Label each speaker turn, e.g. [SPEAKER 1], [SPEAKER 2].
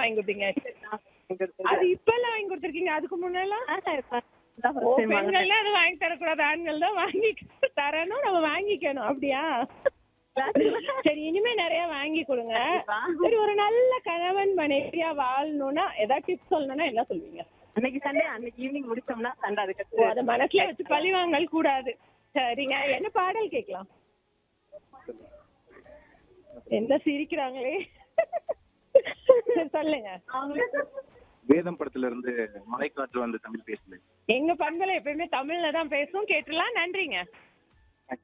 [SPEAKER 1] வாங்கி கொடுத்தீங்க அது இப்ப எல்லாம் வாங்கி கொடுத்துருக்கீங்க அதுக்கு முன்னெல்லாம் ஓ பெண்கள்லாம் அது வாங்கி தரக்கூடாது ஆண்கள் தான் வாங்கி தரணும் நம்ம வாங்கிக்கணும் அப்படியா சரி இனிமே நிறைய வாங்கி கொடுங்க சரி ஒரு நல்ல கணவன் மனைவியா வாழணும்னா ஏதாவது டிப்ஸ் சொல்லணும்னா என்ன சொல்வீங்க
[SPEAKER 2] அன்னைக்கு சண்டே அன்னைக்கு ஈவினிங் முடிச்சோம்னா சண்டை
[SPEAKER 1] ஓ,
[SPEAKER 2] அதுக்கு
[SPEAKER 1] அத மனசுல வச்சு பழி வாங்கல் கூடாது சரிங்க என்ன பாடல் கேட்கலாம் எந்த சிரிக்கிறாங்களே சரி, சொல்லுங்க
[SPEAKER 3] வேதம் படத்துல இருந்து மலைக்காற்று வந்து தமிழ் பேசல
[SPEAKER 1] எங்க பண்பலை எப்பயுமே தமிழ்ல தான் பேசும் கேட்டுலாம் நன்றிங்க